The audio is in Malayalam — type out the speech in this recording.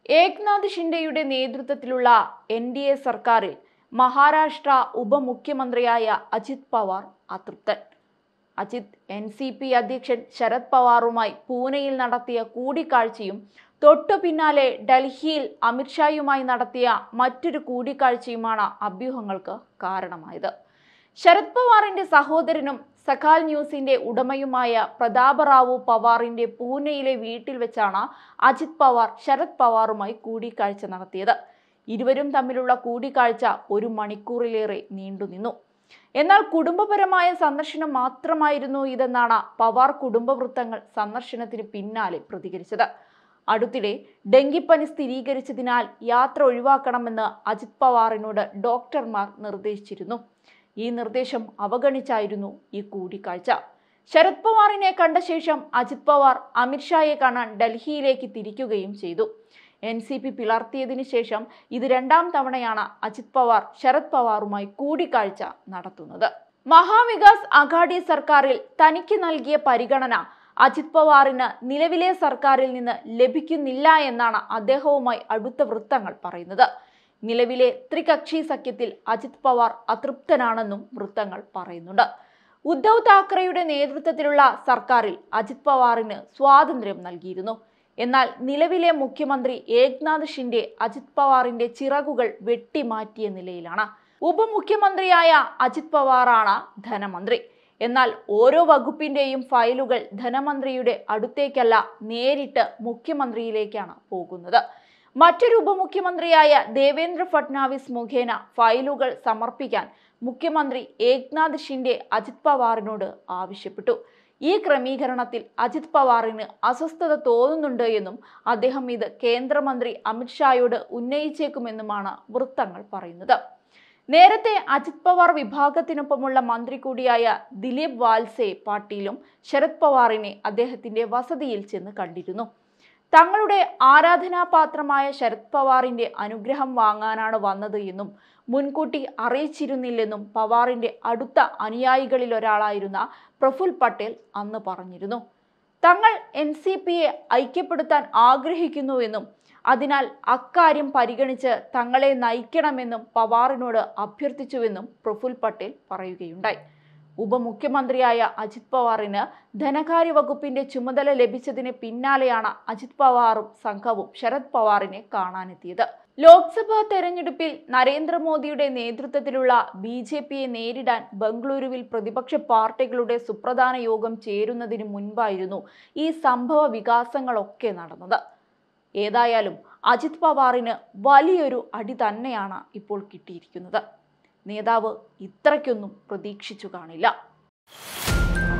ഏക്നാഥ് ഷിൻഡെയുടെ നേതൃത്വത്തിലുള്ള എൻ ഡി എ സർക്കാരിൽ മഹാരാഷ്ട്ര ഉപമുഖ്യമന്ത്രിയായ അജിത് പവാർ അതൃപ്തൻ അജിത് എൻ സി പി അധ്യക്ഷൻ ശരത് പവാറുമായി പൂനെയിൽ നടത്തിയ കൂടിക്കാഴ്ചയും തൊട്ടു പിന്നാലെ ഡൽഹിയിൽ അമിത്ഷായുമായി നടത്തിയ മറ്റൊരു കൂടിക്കാഴ്ചയുമാണ് അഭ്യൂഹങ്ങൾക്ക് കാരണമായത് ശരത് പവാറിന്റെ സഹോദരനും സഖാൽ ന്യൂസിന്റെ ഉടമയുമായ പ്രതാപറാവു പവാറിന്റെ പൂനെയിലെ വീട്ടിൽ വെച്ചാണ് അജിത് പവാർ ശരത് പവാറുമായി കൂടിക്കാഴ്ച നടത്തിയത് ഇരുവരും തമ്മിലുള്ള കൂടിക്കാഴ്ച ഒരു മണിക്കൂറിലേറെ നീണ്ടുനിന്നു എന്നാൽ കുടുംബപരമായ സന്ദർശനം മാത്രമായിരുന്നു ഇതെന്നാണ് പവാർ കുടുംബ വൃത്തങ്ങൾ സന്ദർശനത്തിന് പിന്നാലെ പ്രതികരിച്ചത് അടുത്തിടെ ഡെങ്കിപ്പനി സ്ഥിരീകരിച്ചതിനാൽ യാത്ര ഒഴിവാക്കണമെന്ന് അജിത് പവാറിനോട് ഡോക്ടർമാർ നിർദ്ദേശിച്ചിരുന്നു ഈ നിർദ്ദേശം അവഗണിച്ചായിരുന്നു ഈ കൂടിക്കാഴ്ച ശരത് പവാറിനെ കണ്ട ശേഷം അജിത് പവാർ അമിത്ഷായെ കാണാൻ ഡൽഹിയിലേക്ക് തിരിക്കുകയും ചെയ്തു എൻ സി പി പിളർത്തിയതിനു ശേഷം ഇത് രണ്ടാം തവണയാണ് അജിത് പവാർ ശരത് പവാറുമായി കൂടിക്കാഴ്ച നടത്തുന്നത് മഹാവികാസ് അഘാഡി സർക്കാരിൽ തനിക്ക് നൽകിയ പരിഗണന അജിത് പവാറിന് നിലവിലെ സർക്കാരിൽ നിന്ന് ലഭിക്കുന്നില്ല എന്നാണ് അദ്ദേഹവുമായി അടുത്ത വൃത്തങ്ങൾ പറയുന്നത് നിലവിലെ ത്രികക്ഷി സഖ്യത്തിൽ അജിത് പവാർ അതൃപ്തനാണെന്നും വൃത്തങ്ങൾ പറയുന്നുണ്ട് ഉദ്ധവ് താക്കറെയുടെ നേതൃത്വത്തിലുള്ള സർക്കാരിൽ അജിത് പവാറിന് സ്വാതന്ത്ര്യം നൽകിയിരുന്നു എന്നാൽ നിലവിലെ മുഖ്യമന്ത്രി ഏക്നാഥ് ഷിൻഡെ അജിത് പവാറിന്റെ ചിറകുകൾ വെട്ടിമാറ്റിയ നിലയിലാണ് ഉപമുഖ്യമന്ത്രിയായ അജിത് പവാറാണ് ധനമന്ത്രി എന്നാൽ ഓരോ വകുപ്പിന്റെയും ഫയലുകൾ ധനമന്ത്രിയുടെ അടുത്തേക്കല്ല നേരിട്ട് മുഖ്യമന്ത്രിയിലേക്കാണ് പോകുന്നത് മറ്റൊരു ഉപമുഖ്യമന്ത്രിയായ ദേവേന്ദ്ര ഫട്നാവിസ് മുഖേന ഫയലുകൾ സമർപ്പിക്കാൻ മുഖ്യമന്ത്രി ഏക്നാഥ് ഷിൻഡെ അജിത് പവാറിനോട് ആവശ്യപ്പെട്ടു ഈ ക്രമീകരണത്തിൽ അജിത് പവാറിന് അസ്വസ്ഥത തോന്നുന്നുണ്ട് എന്നും അദ്ദേഹം ഇത് കേന്ദ്രമന്ത്രി അമിത്ഷായോട് ഉന്നയിച്ചേക്കുമെന്നുമാണ് വൃത്തങ്ങൾ പറയുന്നത് നേരത്തെ അജിത് പവാർ വിഭാഗത്തിനൊപ്പമുള്ള മന്ത്രി കൂടിയായ ദിലീപ് വാൽസെ പാട്ടീലും ശരത് പവാറിനെ അദ്ദേഹത്തിന്റെ വസതിയിൽ ചെന്ന് കണ്ടിരുന്നു തങ്ങളുടെ ആരാധനാപാത്രമായ ശരത് പവാറിന്റെ അനുഗ്രഹം വാങ്ങാനാണ് വന്നത് എന്നും മുൻകൂട്ടി അറിയിച്ചിരുന്നില്ലെന്നും പവാറിന്റെ അടുത്ത അനുയായികളിൽ ഒരാളായിരുന്ന പ്രഫുൽ പട്ടേൽ അന്ന് പറഞ്ഞിരുന്നു തങ്ങൾ എൻ സി പിയെ ഐക്യപ്പെടുത്താൻ ആഗ്രഹിക്കുന്നുവെന്നും അതിനാൽ അക്കാര്യം പരിഗണിച്ച് തങ്ങളെ നയിക്കണമെന്നും പവാറിനോട് അഭ്യർത്ഥിച്ചുവെന്നും പ്രഫുൽ പട്ടേൽ പറയുകയുണ്ടായി ഉപമുഖ്യമന്ത്രിയായ അജിത് പവാറിന് ധനകാര്യ വകുപ്പിന്റെ ചുമതല ലഭിച്ചതിന് പിന്നാലെയാണ് അജിത് പവാറും സംഘവും ശരത് പവാറിനെ കാണാനെത്തിയത് ലോക്സഭാ തെരഞ്ഞെടുപ്പിൽ നരേന്ദ്രമോദിയുടെ നേതൃത്വത്തിലുള്ള ബി ജെ പിയെ നേരിടാൻ ബംഗളൂരുവിൽ പ്രതിപക്ഷ പാർട്ടികളുടെ സുപ്രധാന യോഗം ചേരുന്നതിന് മുൻപായിരുന്നു ഈ സംഭവ വികാസങ്ങളൊക്കെ നടന്നത് ഏതായാലും അജിത് പവാറിന് വലിയൊരു അടി തന്നെയാണ് ഇപ്പോൾ കിട്ടിയിരിക്കുന്നത് നേതാവ് ഇത്രയ്ക്കൊന്നും പ്രതീക്ഷിച്ചു കാണില്ല